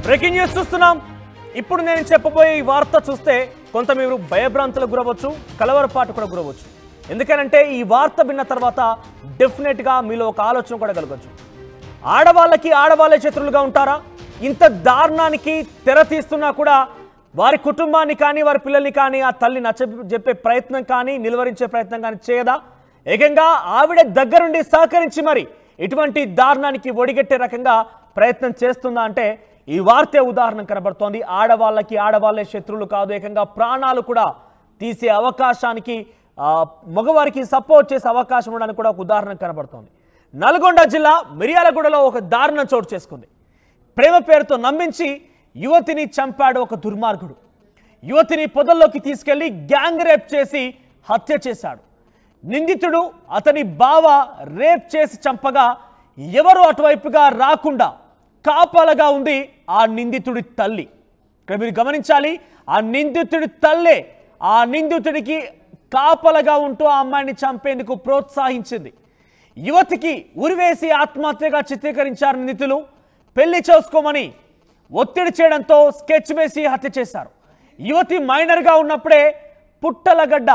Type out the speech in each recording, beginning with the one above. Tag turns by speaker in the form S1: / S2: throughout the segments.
S1: Breaking news చూస్తున్నాం ఇప్పుడు నేను చెప్పబోయే ఈ వార్త చూస్తే కొంత మీరు భయభ్రాంతులకు గురవచ్చు కలవరపాటు కూడా గురవచ్చు ఎందుకనంటే ఈ వార్త విన్న తర్వాత డెఫినెట్గా మీలో ఒక ఆలోచన కూడా కలగచ్చు ఆడవాళ్ళకి ఆడవాళ్ళే శత్రులుగా ఉంటారా ఇంత దారుణానికి తెర తీస్తున్నా కూడా వారి కుటుంబాన్ని కానీ వారి పిల్లల్ని కానీ ఆ తల్లి నచ్చ చెప్పే ప్రయత్నం కానీ నిలువరించే ప్రయత్నం కానీ చేయదా ఏకంగా ఆవిడ దగ్గరుండి సహకరించి మరి ఇటువంటి దారుణానికి ఒడిగట్టే రకంగా ప్రయత్నం చేస్తుందా అంటే ఈ వార్తే ఉదాహరణ కనబడుతోంది ఆడవాళ్ళకి ఆడవాళ్ళే శత్రువులు కాదు ఏకంగా ప్రాణాలు కూడా తీసే అవకాశానికి ఆ, మగవారికి సపోర్ట్ చేసే అవకాశం ఉండడానికి కూడా ఒక ఉదాహరణ కనబడుతోంది నల్గొండ జిల్లా మిర్యాలగూడలో ఒక దారుణం చోటు చేసుకుంది ప్రేమ పేరుతో నమ్మించి యువతిని చంపాడు ఒక దుర్మార్గుడు యువతిని పొదల్లోకి తీసుకెళ్లి గ్యాంగ్ రేప్ చేసి హత్య చేశాడు నిందితుడు అతని బావ రేప్ చేసి చంపగా ఎవరు అటువైపుగా రాకుండా కాపలగా ఉంది ఆ నిందితుడి తల్లి ఇక్కడ మీరు గమనించాలి ఆ నిందితుడి తల్లే ఆ నిందితుడికి కాపలగా ఉంటూ ఆ అమ్మాయిని చంపేందుకు ప్రోత్సహించింది యువతికి ఉరివేసి ఆత్మహత్యగా చిత్రీకరించారు నిందితులు పెళ్లి చేసుకోమని ఒత్తిడి చేయడంతో స్కెచ్ వేసి హత్య చేశారు యువతి మైనర్గా ఉన్నప్పుడే పుట్టలగడ్డ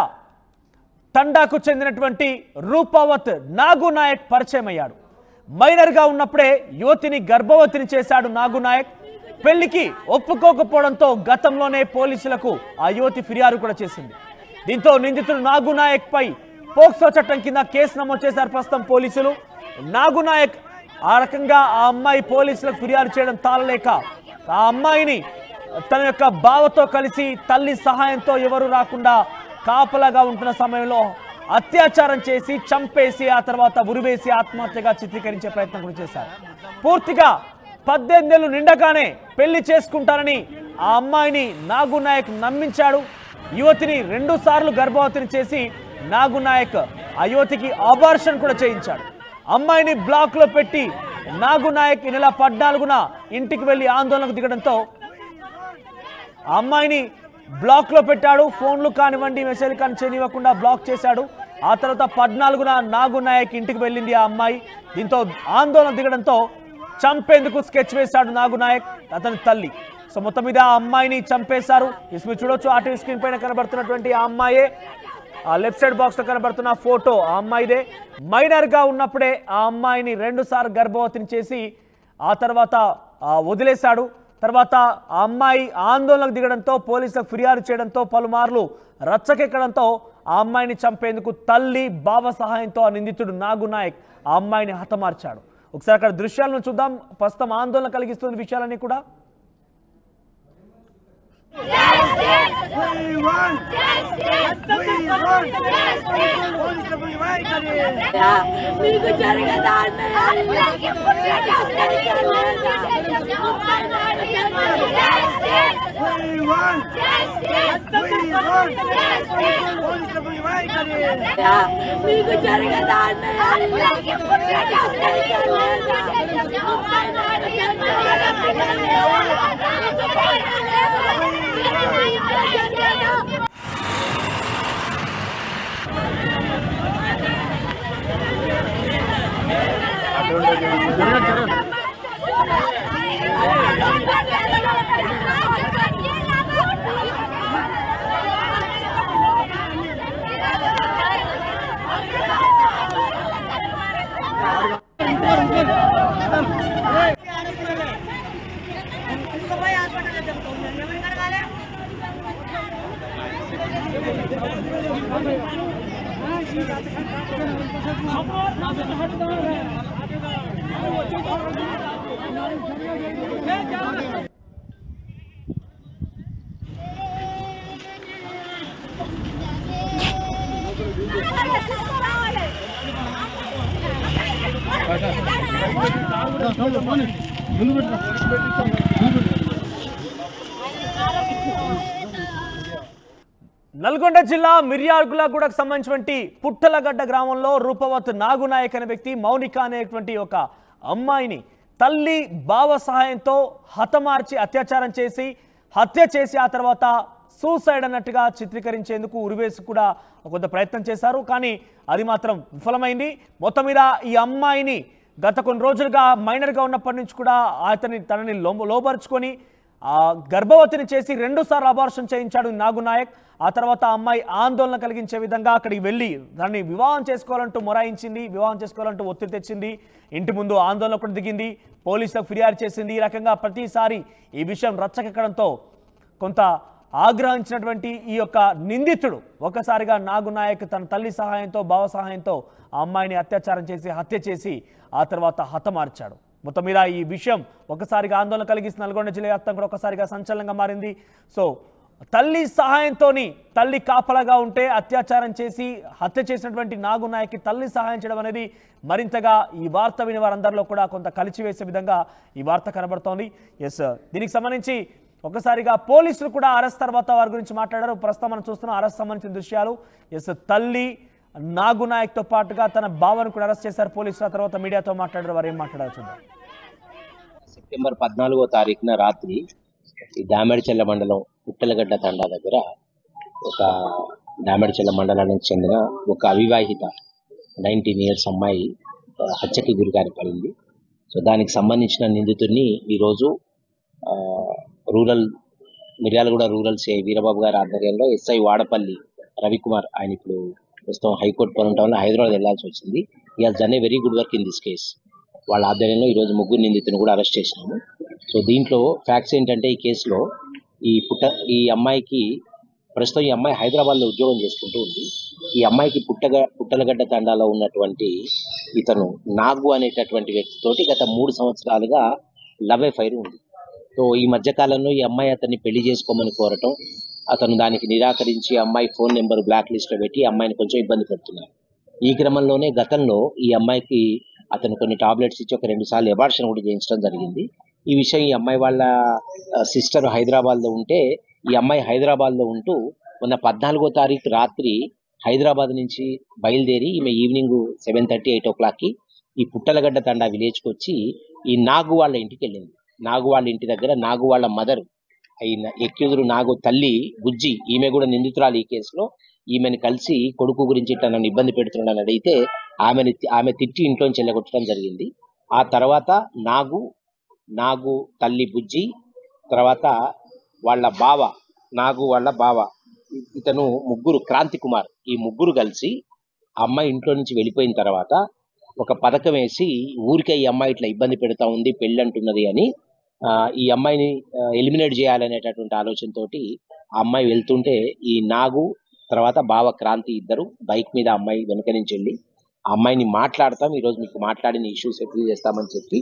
S1: తండాకు చెందినటువంటి రూపావత్ నాగు నాయక్ పరిచయం అయ్యాడు మైనర్గా ఉన్నప్పుడే యువతిని గర్భవతిని చేశాడు నాగు నాయక్ పెళ్లికి ఒప్పుకోకపోవడంతో గతంలోనే పోలీసులకు ఆ యువతి ఫిర్యాదు కూడా చేసింది దీంతో నిందితుడు నాగు నాయక్ పై పోక్సో చట్టం కింద కేసు నమోదు చేశారు ప్రస్తుతం పోలీసులు నాగు నాయక్ ఆ రకంగా ఆ అమ్మాయి పోలీసులకు ఫిర్యాదు చేయడం తాళలేక ఆ అమ్మాయిని తన యొక్క బావతో కలిసి తల్లి సహాయంతో ఎవరు రాకుండా కాపలాగా ఉంటున్న సమయంలో అత్యాచారం చేసి చంపేసి ఆ తర్వాత ఉరివేసి ఆత్మహత్యగా చిత్రీకరించే ప్రయత్నం కూడా చేశారు పూర్తిగా పద్దెనిమిదేళ్ళు నిండగానే పెళ్లి చేసుకుంటారని ఆ అమ్మాయిని నాగు నాయక్ నమ్మించాడు యువతిని రెండు సార్లు గర్భవతిని చేసి నాగు నాయక్ ఆ యువతికి అబార్షన్ కూడా చేయించాడు అమ్మాయిని బ్లాక్ లో పెట్టి నాగు నాయక్ ఈ నెల పద్నాలుగున ఇంటికి వెళ్లి ఆందోళనకు దిగడంతో ఆ అమ్మాయిని బ్లాక్ లో పెట్టాడు ఫోన్లు కానివ్వండి మెసేజ్ కానీ చేయనివ్వకుండా బ్లాక్ చేశాడు ఆ తర్వాత పద్నాలుగున నాగు నాయక్ ఇంటికి వెళ్ళింది ఆ అమ్మాయి దీంతో ఆందోళన దిగడంతో చంపేందుకు స్కెచ్ వేశాడు నాగు నాయక్ అతని తల్లి సో మొత్తం మీద ఆ అమ్మాయిని చంపేశారు ఇస్ మీరు చూడొచ్చు ఆర్టీవీ స్క్రీన్ పైన కనబడుతున్నటువంటి ఆ అమ్మాయే ఆ లెఫ్ట్ సైడ్ బాక్స్ లో కనబడుతున్న ఫోటో ఆ అమ్మాయిదే మైనర్ గా ఉన్నప్పుడే ఆ అమ్మాయిని రెండు సార్లు గర్భవతిని చేసి ఆ తర్వాత ఆ, వదిలేశాడు తర్వాత ఆ అమ్మాయి ఆందోళనకు దిగడంతో పోలీసులకు ఫిర్యాదు చేయడంతో పలుమార్లు రచ్చకెక్కడంతో ఆ అమ్మాయిని చంపేందుకు తల్లి బావ సహాయంతో ఆ నిందితుడు నాగు నాయక్ ఆ అమ్మాయిని హతమార్చాడు ఒకసారి అక్కడ దృశ్యాలను చూద్దాం ప్రస్తుతం ఆందోళన కలిగిస్తున్న విషయాలన్నీ కూడా
S2: We want justice. We want justice. పోలీసుల పై వైఖరి.
S3: మీకు జరగదా అన్నయ్య
S2: We want justice. We want justice. పోలీసుల పై వైఖరి.
S3: మీకు జరగదా అన్నయ్య
S1: నల్గొండ జిల్లా మిర్యాలగూడకు సంబంధించినటువంటి పుట్టలగడ్డ గ్రామంలో రూపవత్ నాగునాయక్ అనే వ్యక్తి మౌనిక అనేటువంటి ఒక అమ్మాయిని తల్లి బావ సహాయంతో హతమార్చి అత్యాచారం చేసి హత్య చేసి ఆ తర్వాత సూసైడ్ అన్నట్టుగా చిత్రీకరించేందుకు ఉరివేసి కూడా కొంత ప్రయత్నం చేశారు కానీ అది మాత్రం విఫలమైంది మొత్తం మీద ఈ అమ్మాయిని గత కొన్ని రోజులుగా మైనర్గా ఉన్నప్పటి నుంచి కూడా అతని తనని లో లోపరుచుకొని ఆ గర్భవతిని చేసి రెండు సార్లు అబార్షన్ చేయించాడు నాగు నాయక్ ఆ తర్వాత ఆ అమ్మాయి ఆందోళన కలిగించే విధంగా అక్కడికి వెళ్ళి దాన్ని వివాహం చేసుకోవాలంటూ మొరాయించింది వివాహం చేసుకోవాలంటూ ఒత్తిడి తెచ్చింది ఇంటి ముందు ఆందోళన కూడా దిగింది పోలీసులకు ఫిర్యాదు చేసింది ఈ రకంగా ప్రతిసారి ఈ విషయం రచ్చకెక్కడంతో కొంత ఆగ్రహించినటువంటి ఈ యొక్క నిందితుడు ఒకసారిగా నాగు నాయక్ తన తల్లి సహాయంతో బావ సహాయంతో ఆ అమ్మాయిని అత్యాచారం చేసి హత్య చేసి ఆ తర్వాత హతమార్చాడు మొత్తం మీద ఈ విషయం ఒకసారిగా ఆందోళన కలిగిస్తున్న నల్గొండ జిల్లా వ్యాప్తంగా కూడా ఒకసారిగా సంచలనంగా మారింది సో తల్లి సహాయంతోని తల్లి కాపలాగా ఉంటే అత్యాచారం చేసి హత్య చేసినటువంటి నాగు నాయక్కి తల్లి సహాయం చేయడం అనేది మరింతగా ఈ వార్త విని వారందరిలో కూడా కొంత కలిచివేసే విధంగా ఈ వార్త కనబడుతోంది ఎస్ దీనికి సంబంధించి ఒకసారిగా పోలీసులు కూడా అరెస్ట్ తర్వాత వారి గురించి మాట్లాడారు ప్రస్తుతం మనం చూస్తున్నాం అరెస్ట్ సంబంధించిన దృశ్యాలు ఎస్ తల్లి నాగు నాయక్తో పాటుగా తన బావను కూడా అరెస్ట్ చేశారు పోలీసులు ఆ తర్వాత మీడియాతో మాట్లాడారు వారు ఏం మాట్లాడారు చూద్దాం
S4: సెప్టెంబర్ పద్నాలుగో తారీఖున రాత్రి ఈ దామెడిచెల్ల మండలం పుట్టలగడ్డ తండా దగ్గర ఒక దామెడిచెల్ల మండలానికి చెందిన ఒక అవివాహిత నైన్టీన్ ఇయర్స్ అమ్మాయి ఆ, హత్యకి గురికాని పడింది సో దానికి సంబంధించిన నిందితుడిని ఈరోజు ఆ, rural Miryalaguda rural CI Veerababu గారి ఆధ్వర్యంలో ఎస్ఐ వాడపల్లి రవికుమార్ ఆయన ఇప్పుడు ప్రస్తుతం హైకోర్టు పని ఉండటం వల్ల హైదరాబాద్ వెళ్లాల్సి వచ్చింది ఈ has done a very good work in this case వాళ్ళ ఆధ్వర్యంలో ఈరోజు ముగ్గురు నిందితులను కూడా అరెస్ట్ చేసినాము సో దీంట్లో ఫ్యాక్ట్స్ ఏంటంటే ఈ కేసులో ఈ పుట్ట ఈ అమ్మాయికి ప్రస్తుతం ఈ అమ్మాయి హైదరాబాద్లో ఉద్యోగం చేసుకుంటూ ఉంది ఈ అమ్మాయికి పుట్టగ పుట్టలగడ్డ తండాలో ఉన్నటువంటి ఇతను నాగు అనేటటువంటి వ్యక్తితోటి గత మూడు సంవత్సరాలుగా లవ్ ఫైర్ ఉంది సో ఈ మధ్య కాలంలో ఈ అమ్మాయి అతన్ని పెళ్లి చేసుకోమని కోరటం అతను దానికి నిరాకరించి అమ్మాయి ఫోన్ నెంబర్ బ్లాక్ లిస్ట్ లో పెట్టి ఈ అమ్మాయిని కొంచెం ఇబ్బంది పెడుతున్నారు ఈ క్రమంలోనే గతంలో ఈ అమ్మాయికి అతను కొన్ని టాబ్లెట్స్ ఇచ్చి ఒక రెండు సార్లు ఎబార్షన్ కూడా చేయించడం జరిగింది ఈ విషయం ఈ అమ్మాయి వాళ్ళ సిస్టర్ హైదరాబాద్ లో ఉంటే ఈ అమ్మాయి హైదరాబాద్ లో ఉంటూ మొన్న పద్నాలుగో తారీఖు రాత్రి హైదరాబాద్ నుంచి బయలుదేరి ఈమె ఈవినింగ్ సెవెన్ థర్టీ ఎయిట్ ఓ క్లాక్కి ఈ పుట్టలగడ్డ తండా విలేజ్కి వచ్చి ఈ నాగు వాళ్ళ ఇంటికి వెళ్ళింది నాగు వాళ్ళ ఇంటి దగ్గర నాగు వాళ్ళ మదర్ అయిన ఎక్యూదురు నాగు తల్లి గుజ్జి ఈమె కూడా నిందితురాలు ఈ కేసులో ఈమెను కలిసి కొడుకు గురించి ఇట్లా నన్ను ఇబ్బంది పెడుతున్నాడని అడిగితే ఆమెని ఆమె తిట్టి ఇంట్లోంచి వెళ్ళగొట్టడం జరిగింది ఆ తర్వాత నాగు నాగు తల్లి బుజ్జి తర్వాత వాళ్ళ బావ నాగు వాళ్ళ బావ ఇ- ఇతను ముగ్గురు క్రాంతి కుమార్ ఈ ముగ్గురు కలిసి ఆ అమ్మాయి ఇంట్లో నుంచి వెళ్ళిపోయిన తర్వాత ఒక పథకం వేసి ఊరికే ఈ అమ్మాయి ఇట్లా ఇబ్బంది పెడతా ఉంది పెళ్ళి అంటున్నది అని ఆ, ఈ అమ్మాయిని ఎలిమినేట్ చేయాలనేటటువంటి ఆలోచనతోటి ఆ అమ్మాయి వెళ్తుంటే ఈ నాగు తర్వాత బావ క్రాంతి ఇద్దరు బైక్ మీద ఆ అమ్మాయి వెనక నుంచి వెళ్ళి ఆ అమ్మాయిని మాట్లాడతాం ఈరోజు మీకు మాట్లాడిన ఇష్యూస్ సెటిల్ చేస్తామని చెప్పి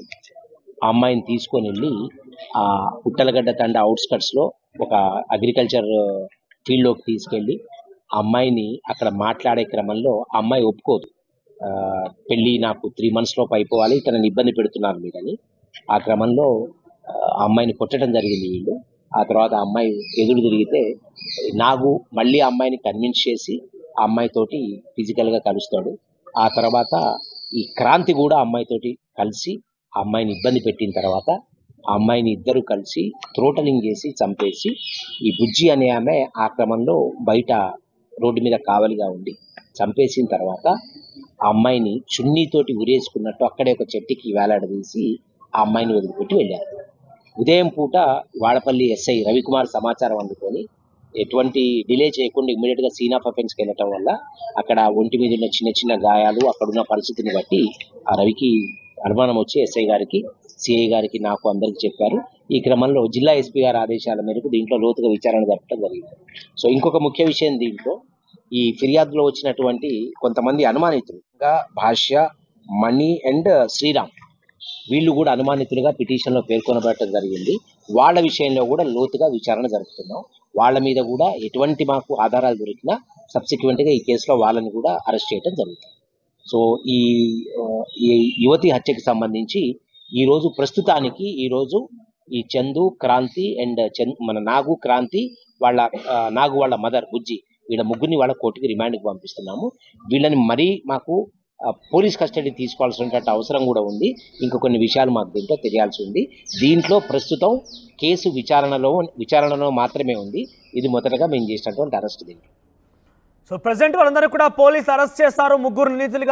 S4: ఆ అమ్మాయిని తీసుకొని వెళ్ళి ఆ పుట్టలగడ్డ తండ అవుట్స్కట్స్ లో ఒక అగ్రికల్చర్ ఫీల్డ్ లోకి తీసుకెళ్ళి ఆ అమ్మాయిని అక్కడ మాట్లాడే క్రమంలో ఆ అమ్మాయి ఒప్పుకోదు ఆ, పెళ్లి నాకు త్రీ మంత్స్ లోపు అయిపోవాలి తనని ఇబ్బంది పెడుతున్నారు మీరని ఆ క్రమంలో ఆ ఆ అమ్మాయిని కొట్టడం జరిగింది వీళ్ళు ఆ తర్వాత ఆ అమ్మాయి ఎదురు తిరిగితే నాగు మళ్ళీ ఆ అమ్మాయిని కన్విన్స్ చేసి ఆ అమ్మాయితోటి ఫిజికల్ గా కలుస్తాడు ఆ తర్వాత ఈ క్రాంతి కూడా ఆ అమ్మాయితోటి కలిసి ఆ అమ్మాయిని ఇబ్బంది పెట్టిన తర్వాత ఆ అమ్మాయిని ఇద్దరు కలిసి త్రోటలింగ్ చేసి చంపేసి ఈ బుజ్జి అనే ఆమె ఆ క్రమంలో బయట రోడ్డు మీద కావలిగా ఉండి చంపేసిన తర్వాత ఆ అమ్మాయిని చున్నీతోటి ఉరేసుకున్నట్టు అక్కడే ఒక చెట్టుకి వేలాడదీసి ఆ అమ్మాయిని వదిలిపెట్టి వెళ్ళారు ఉదయం పూట వాడపల్లి ఎస్ఐ రవికుమార్ సమాచారం అందుకొని ఎటువంటి డిలే చేయకుండా ఇమ్మీడియట్ గా సీన్ ఆఫ్ అఫెన్స్ కి వెళ్ళటం వల్ల అక్కడ ఒంటి మీద ఉన్న చిన్న చిన్న గాయాలు అక్కడున్న పరిస్థితిని బట్టి ఆ రవికి అనుమానం వచ్చి ఎస్ఐ గారికి సిఐ గారికి నాకు అందరికి చెప్పారు ఈ క్రమంలో జిల్లా ఎస్పీ గారి ఆదేశాల మేరకు దీంట్లో లోతుగా విచారణ జరపడం జరిగింది సో ఇంకొక ముఖ్య విషయం దీంట్లో ఈ ఫిర్యాదులో వచ్చినటువంటి కొంతమంది అనుమానితులు ఇంకా భాష్య మణి అండ్ శ్రీరామ్ వీళ్ళు కూడా అనుమానితులుగా పిటిషన్ లో పేర్కొనబడటం జరిగింది వాళ్ళ విషయంలో కూడా లోతుగా విచారణ జరుపుతున్నాం వాళ్ళ మీద కూడా ఎటువంటి మాకు ఆధారాలు దొరికినా సబ్సిక్వెంట్ గా ఈ కేసులో వాళ్ళని కూడా అరెస్ట్ చేయడం జరుగుతుంది సో ఈ ఆ, ఈ యువతి హత్యకి సంబంధించి ఈ రోజు ప్రస్తుతానికి ఈ రోజు ఈ చందు క్రాంతి అండ్ చంద్ మన నాగు క్రాంతి వాళ్ళ ఆ, నాగు వాళ్ళ మదర్ బుజ్జి వీళ్ళ ముగ్గురిని వాళ్ళ కోర్టుకి రిమాండ్కి పంపిస్తున్నాము వీళ్ళని మరీ మాకు ఆ, పోలీస్ కస్టడీ తీసుకోవాల్సినటువంటి అవసరం కూడా ఉంది ఇంకా కొన్ని విషయాలు మాకు దీంట్లో తెలియాల్సి ఉంది దీంట్లో ప్రస్తుతం కేసు విచారణలో విచారణలో మాత్రమే ఉంది ఇది మొదటగా మేము చేసినటువంటి అరెస్ట్ దీంట్లో
S1: సో ప్రజెంట్ వాళ్ళందరూ కూడా పోలీస్ అరెస్ట్ చేస్తారు ముగ్గురు నిందితులుగా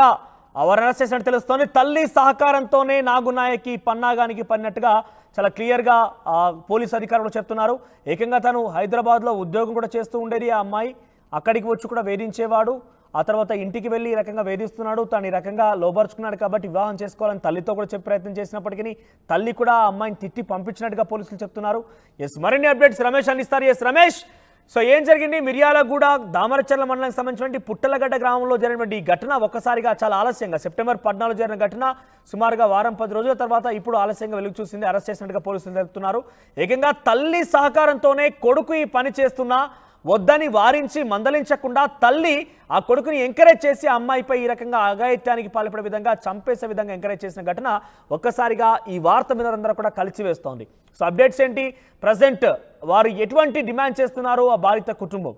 S1: వారు అరెస్ట్ చేసినట్టు తెలుస్తోంది తల్లి సహకారంతోనే నాగునాయకి పన్నాగానికి పడినట్టుగా చాలా క్లియర్గా ఆ, పోలీస్ అధికారులు చెప్తున్నారు ఏకంగా తను హైదరాబాద్లో ఉద్యోగం కూడా చేస్తూ ఉండేది ఆ అమ్మాయి అక్కడికి వచ్చి కూడా వేధించేవాడు ఆ తర్వాత ఇంటికి వెళ్ళి ఈ రకంగా వేధిస్తున్నాడు తను ఈ రకంగా లోబరుచుకున్నాడు కాబట్టి వివాహం చేసుకోవాలని తల్లితో కూడా చెప్పే ప్రయత్నం చేసినప్పటికీ తల్లి కూడా ఆ అమ్మాయిని తిట్టి పంపించినట్టుగా పోలీసులు చెప్తున్నారు ఎస్ మరిన్ని అప్డేట్స్ రమేష్ అందిస్తారు ఎస్ రమేష్ సో ఏం జరిగింది మిర్యాలగూడ దామరచర్ల మండలానికి సంబంధించినటువంటి పుట్టలగడ్డ గ్రామంలో జరిగినటువంటి ఈ ఘటన ఒక్కసారిగా చాలా ఆలస్యంగా సెప్టెంబర్ పద్నాలుగు జరిగిన ఘటన సుమారుగా వారం పది రోజుల తర్వాత ఇప్పుడు ఆలస్యంగా వెలుగు చూసింది అరెస్ట్ చేసినట్టుగా పోలీసులు తెలుపుతున్నారు ఏకంగా తల్లి సహకారంతోనే కొడుకు ఈ పని చేస్తున్నా వద్దని వారించి మందలించకుండా తల్లి ఆ కొడుకుని ఎంకరేజ్ చేసి ఆ అమ్మాయిపై ఈ రకంగా అఘాయిత్యానికి పాల్పడే విధంగా చంపేసే విధంగా ఎంకరేజ్ చేసిన ఘటన ఒక్కసారిగా ఈ వార్త మీద అందరూ కూడా కలిసివేస్తోంది సో అప్డేట్స్ ఏంటి ప్రజెంట్ వారు ఎటువంటి డిమాండ్ చేస్తున్నారు ఆ బాధిత కుటుంబం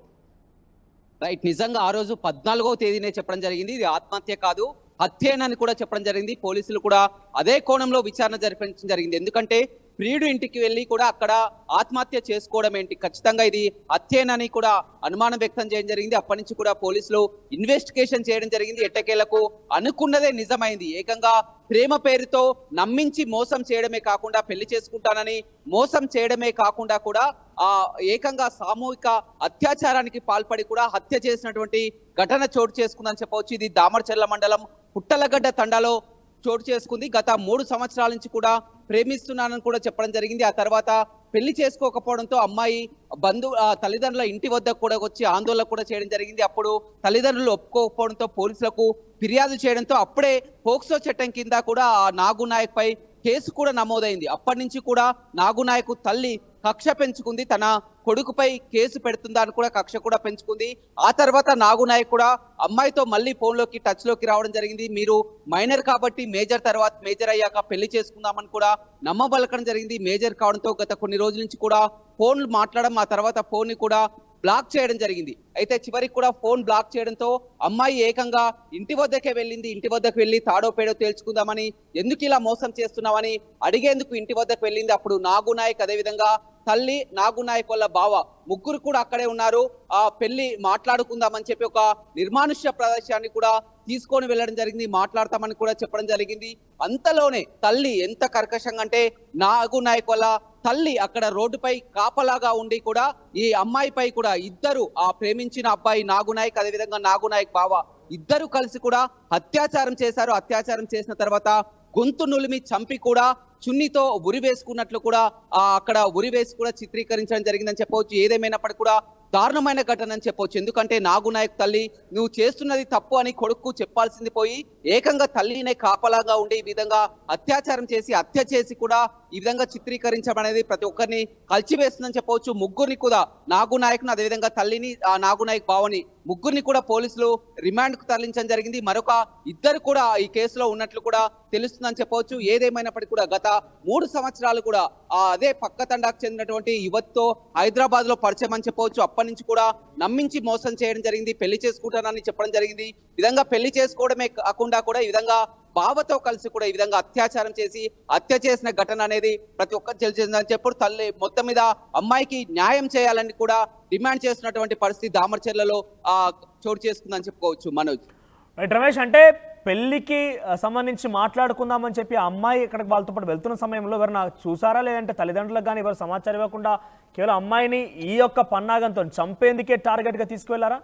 S5: రైట్ నిజంగా ఆ రోజు పద్నాలుగవ తేదీనే చెప్పడం జరిగింది ఇది ఆత్మహత్య కాదు హత్యేనని కూడా చెప్పడం జరిగింది పోలీసులు కూడా అదే కోణంలో విచారణ జరిపించడం జరిగింది ఎందుకంటే ప్రియుడు ఇంటికి వెళ్ళి కూడా అక్కడ ఆత్మహత్య చేసుకోవడం ఏంటి ఖచ్చితంగా ఇది హత్యేనని కూడా అనుమానం వ్యక్తం చేయడం జరిగింది అప్పటి నుంచి కూడా పోలీసులు ఇన్వెస్టిగేషన్ చేయడం జరిగింది ఎట్టకేలకు అనుకున్నదే నిజమైంది ఏకంగా ప్రేమ పేరుతో నమ్మించి మోసం చేయడమే కాకుండా పెళ్లి చేసుకుంటానని మోసం చేయడమే కాకుండా కూడా ఆ ఏకంగా సామూహిక అత్యాచారానికి పాల్పడి కూడా హత్య చేసినటువంటి ఘటన చోటు చేసుకుందని చెప్పవచ్చు ఇది దామరచెర్ల మండలం పుట్టలగడ్డ తండాలో చోటు చేసుకుంది గత మూడు సంవత్సరాల నుంచి కూడా ప్రేమిస్తున్నానని కూడా చెప్పడం జరిగింది ఆ తర్వాత పెళ్లి చేసుకోకపోవడంతో అమ్మాయి బంధు ఆ తల్లిదండ్రుల ఇంటి వద్ద కూడా వచ్చి ఆందోళన కూడా చేయడం జరిగింది అప్పుడు తల్లిదండ్రులు ఒప్పుకోకపోవడంతో పోలీసులకు ఫిర్యాదు చేయడంతో అప్పుడే పోక్సో చట్టం కింద కూడా ఆ నాగు నాయక్ పై కేసు కూడా నమోదైంది అప్పటి నుంచి కూడా నాగునాయకు తల్లి కక్ష పెంచుకుంది తన కొడుకుపై కేసు పెడుతుందా అని కూడా కక్ష కూడా పెంచుకుంది ఆ తర్వాత నాగునాయక్ కూడా అమ్మాయితో మళ్ళీ ఫోన్లోకి టచ్ లోకి రావడం జరిగింది మీరు మైనర్ కాబట్టి మేజర్ తర్వాత మేజర్ అయ్యాక పెళ్లి చేసుకుందామని కూడా నమ్మబలకడం జరిగింది మేజర్ కావడంతో గత కొన్ని రోజుల నుంచి కూడా ఫోన్లు మాట్లాడడం ఆ తర్వాత ఫోన్ ని కూడా బ్లాక్ చేయడం జరిగింది అయితే చివరికి కూడా ఫోన్ బ్లాక్ చేయడంతో అమ్మాయి ఏకంగా ఇంటి వద్దకే వెళ్ళింది ఇంటి వద్దకు వెళ్ళి తాడో పేడో తేల్చుకుందామని ఎందుకు ఇలా మోసం చేస్తున్నామని అడిగేందుకు ఇంటి వద్దకు వెళ్ళింది అప్పుడు నాగు నాయక్ అదేవిధంగా తల్లి నాగు నాయక్ వాళ్ళ బావ ముగ్గురు కూడా అక్కడే ఉన్నారు ఆ పెళ్లి మాట్లాడుకుందామని చెప్పి ఒక నిర్మానుష్య ప్రదేశాన్ని కూడా తీసుకొని వెళ్ళడం జరిగింది మాట్లాడతామని కూడా చెప్పడం జరిగింది అంతలోనే తల్లి ఎంత కర్కశంగా అంటే నాగు నాయక్ వల్ల తల్లి అక్కడ రోడ్డుపై కాపలాగా ఉండి కూడా ఈ అమ్మాయిపై కూడా ఇద్దరు ఆ ప్రేమించిన అబ్బాయి నాగునాయక్ అదేవిధంగా నాగునాయక్ బావ ఇద్దరు కలిసి కూడా అత్యాచారం చేశారు అత్యాచారం చేసిన తర్వాత గొంతు నులిమి చంపి కూడా చున్నితో ఉరి వేసుకున్నట్లు కూడా ఆ అక్కడ ఉరి వేసి కూడా చిత్రీకరించడం జరిగిందని చెప్పవచ్చు ఏదేమైనప్పటికీ కూడా దారుణమైన ఘటన అని చెప్పవచ్చు ఎందుకంటే నాగునాయక్ తల్లి నువ్వు చేస్తున్నది తప్పు అని కొడుకు చెప్పాల్సింది పోయి ఏకంగా తల్లినే కాపలాగా ఉండి ఈ విధంగా అత్యాచారం చేసి హత్య చేసి కూడా ఈ విధంగా చిత్రీకరించడం అనేది ప్రతి ఒక్కరిని కలిచివేస్తుందని చెప్పవచ్చు ముగ్గురిని కూడా నాగునాయక్ను అదేవిధంగా తల్లిని ఆ నాగునాయక్ బావని ముగ్గురిని కూడా పోలీసులు రిమాండ్ కు తరలించడం జరిగింది మరొక ఇద్దరు కూడా ఈ కేసులో ఉన్నట్లు కూడా తెలుస్తుందని చెప్పవచ్చు ఏదేమైనప్పటికీ కూడా గత మూడు సంవత్సరాలు కూడా ఆ అదే పక్క తండాకు చెందినటువంటి యువతితో హైదరాబాద్ లో పరిచయం అని చెప్పవచ్చు అప్పటి నుంచి కూడా నమ్మించి మోసం చేయడం జరిగింది పెళ్లి చేసుకుంటానని చెప్పడం జరిగింది ఈ విధంగా పెళ్లి చేసుకోవడమే కాకుండా కూడా ఈ విధంగా బావతో కలిసి కూడా ఈ విధంగా అత్యాచారం చేసి హత్య చేసిన ఘటన అనేది ప్రతి ఒక్కరు తెలిసిందని చెప్పు తల్లి మొత్తం మీద అమ్మాయికి న్యాయం చేయాలని కూడా డిమాండ్ చేస్తున్నటువంటి పరిస్థితి దామర్చెర్లలో ఆ చోటు చేసుకుందని చెప్పుకోవచ్చు మనోజ్
S1: రైట్ రమేష్ అంటే పెళ్లికి ఆ, సంబంధించి మాట్లాడుకుందామని చెప్పి ఆ అమ్మాయి ఇక్కడికి వాళ్ళతో పాటు వెళ్తున్న సమయంలో ఎవరు నాకు చూసారా లేదంటే తల్లిదండ్రులకు కానీ ఎవరు సమాచారం ఇవ్వకుండా కేవలం అమ్మాయిని ఈ యొక్క పన్నాగంతో చంపేందుకే టార్గెట్గా తీసుకువెళ్లారా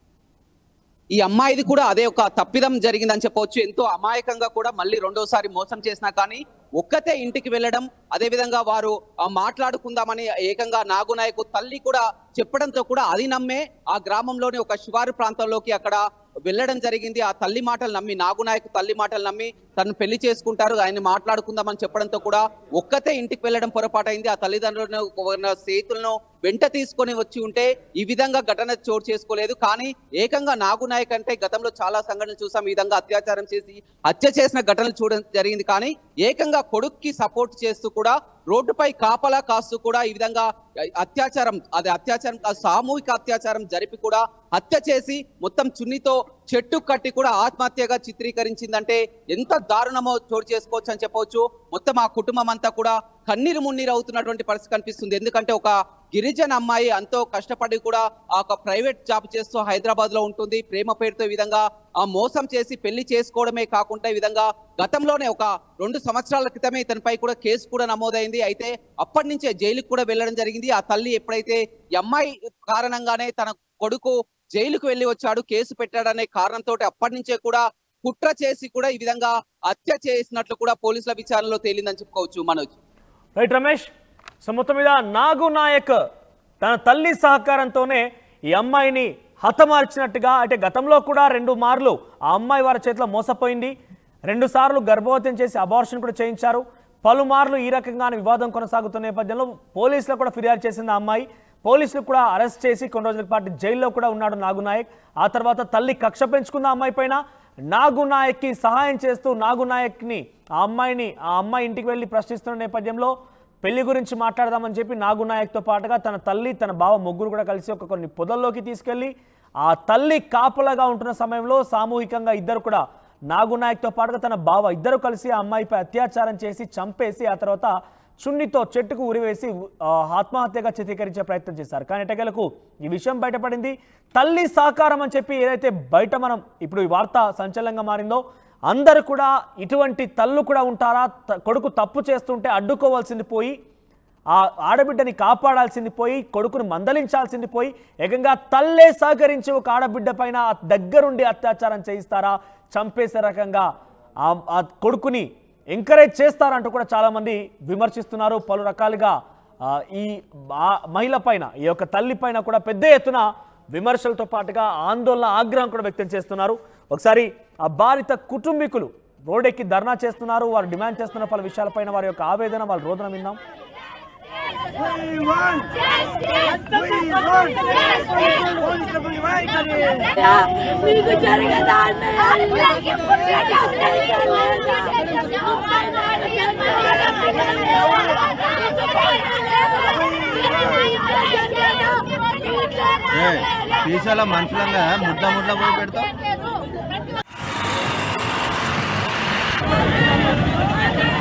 S5: ఈ అమ్మాయిది కూడా అదే ఒక తప్పిదం జరిగిందని చెప్పవచ్చు ఎంతో అమాయకంగా కూడా మళ్ళీ రెండోసారి మోసం చేసినా కానీ ఒక్కతే ఇంటికి వెళ్ళడం అదే విధంగా వారు ఆ, మాట్లాడుకుందామని ఏకంగా నాగునాయకు తల్లి కూడా చెప్పడంతో కూడా అది నమ్మే ఆ గ్రామంలోని ఒక శివారు ప్రాంతంలోకి అక్కడ వెళ్ళడం జరిగింది ఆ తల్లి మాటలు నమ్మి నాగునాయకు తల్లి మాటలు నమ్మి తను పెళ్లి చేసుకుంటారు ఆయన మాట్లాడుకుందామని చెప్పడంతో కూడా ఒక్కతే ఇంటికి వెళ్ళడం పొరపాటైంది ఆ తల్లిదండ్రులను ఉన్న స్నేహితులను వెంట తీసుకొని వచ్చి ఉంటే ఈ విధంగా ఘటన చోటు చేసుకోలేదు కానీ ఏకంగా నాగునాయక్ అంటే గతంలో చాలా సంఘటనలు చూసాం ఈ విధంగా అత్యాచారం చేసి హత్య చేసిన ఘటనలు చూడడం జరిగింది కానీ ఏకంగా కొడుక్కి సపోర్ట్ చేస్తూ కూడా రోడ్డుపై కాపలా కాస్తూ కూడా ఈ విధంగా అత్యాచారం అది అత్యాచారం కాదు, సామూహిక అత్యాచారం జరిపి కూడా హత్య చేసి మొత్తం చున్నితో చెట్టు కట్టి కూడా ఆత్మహత్యగా చిత్రీకరించిందంటే ఎంత దారుణమో చోటు చేసుకోవచ్చు అని చెప్పవచ్చు మొత్తం ఆ కుటుంబం అంతా కూడా కన్నీరు మున్నీరు అవుతున్నటువంటి పరిస్థితి కనిపిస్తుంది ఎందుకంటే ఒక గిరిజన అమ్మాయి ఎంతో కష్టపడి కూడా ఆ ఒక ప్రైవేట్ జాబ్ చేస్తూ హైదరాబాద్ లో ఉంటుంది ప్రేమ పేరుతో ఈ విధంగా ఆ మోసం చేసి పెళ్లి చేసుకోవడమే కాకుండా ఈ విధంగా గతంలోనే ఒక రెండు సంవత్సరాల క్రితమే ఇతనిపై కూడా కేసు కూడా నమోదైంది అయితే అప్పటి నుంచే జైలుకు కూడా వెళ్ళడం జరిగింది ఆ తల్లి ఎప్పుడైతే ఈ అమ్మాయి కారణంగానే తన కొడుకు జైలుకు వెళ్లి వచ్చాడు కేసు పెట్టాడనే కారణంతో అప్పటి నుంచే కూడా కుట్ర చేసి కూడా ఈ విధంగా హత్య చేసినట్లు కూడా పోలీసుల విచారణలో తేలిందని చెప్పుకోవచ్చు మనోజ్
S1: రైట్ రమేష్ సో మొత్తం మీద నాగు నాయక్ తన తల్లి సహకారంతోనే ఈ అమ్మాయిని హతమార్చినట్టుగా అంటే గతంలో కూడా రెండు మార్లు ఆ అమ్మాయి వారి చేతిలో మోసపోయింది రెండు సార్లు గర్భవతం చేసి అబార్షన్ కూడా చేయించారు పలుమార్లు ఈ రకంగానే వివాదం కొనసాగుతున్న నేపథ్యంలో పోలీసులు కూడా ఫిర్యాదు చేసింది ఆ అమ్మాయి పోలీసులు కూడా అరెస్ట్ చేసి కొన్ని రోజుల పాటు జైల్లో కూడా ఉన్నాడు నాగు నాయక్ ఆ తర్వాత తల్లి కక్ష పెంచుకున్న ఆ అమ్మాయి పైన నాగు నాయక్కి సహాయం చేస్తూ నాగు నాయక్ని ఆ అమ్మాయిని ఆ అమ్మాయి ఇంటికి వెళ్ళి ప్రశ్నిస్తున్న నేపథ్యంలో పెళ్లి గురించి మాట్లాడదామని చెప్పి నాగు నాయక్తో పాటుగా తన తల్లి తన బావ ముగ్గురు కూడా కలిసి ఒక కొన్ని పొదల్లోకి తీసుకెళ్లి ఆ తల్లి కాపలాగా ఉంటున్న సమయంలో సామూహికంగా ఇద్దరు కూడా నాగు నాయక్తో పాటుగా తన బావ ఇద్దరు కలిసి ఆ అమ్మాయిపై అత్యాచారం చేసి చంపేసి ఆ తర్వాత చున్నితో చెట్టుకు ఉరివేసి ఆ, ఆత్మహత్యగా చిత్రీకరించే ప్రయత్నం చేశారు కానీ ఎటగలకు ఈ విషయం బయటపడింది తల్లి సహకారం అని చెప్పి ఏదైతే బయట మనం ఇప్పుడు ఈ వార్త సంచలనంగా మారిందో అందరూ కూడా ఇటువంటి తల్లు కూడా ఉంటారా త- కొడుకు తప్పు చేస్తుంటే అడ్డుకోవాల్సింది పోయి ఆ ఆడబిడ్డని కాపాడాల్సింది పోయి కొడుకును మందలించాల్సింది పోయి ఏకంగా తల్లే సహకరించి ఒక ఆడబిడ్డ పైన ఆ దగ్గరుండి అత్యాచారం చేయిస్తారా చంపేసే రకంగా ఆ ఆ కొడుకుని ఎంకరేజ్ చేస్తారంటూ కూడా చాలామంది విమర్శిస్తున్నారు పలు రకాలుగా ఆ, ఈ ఆ మహిళ పైన ఈ యొక్క తల్లి పైన కూడా పెద్ద ఎత్తున విమర్శలతో పాటుగా ఆందోళన ఆగ్రహం కూడా వ్యక్తం చేస్తున్నారు ఒకసారి ఆ బాధిత కుటుంబీకులు రోడ్డెక్కి ధర్నా చేస్తున్నారు వారు డిమాండ్ చేస్తున్న పలు విషయాలపైన వారి యొక్క ఆవేదన వాళ్ళ రోదన విందాం
S2: We want We want పోలీసులకు న్యాయం చేయాలి.
S3: మీకు జరగదా అన్నయ్య
S6: తీసాల మనుషులంగా ముడ్ల ముడ్ల పోయి పెడతావు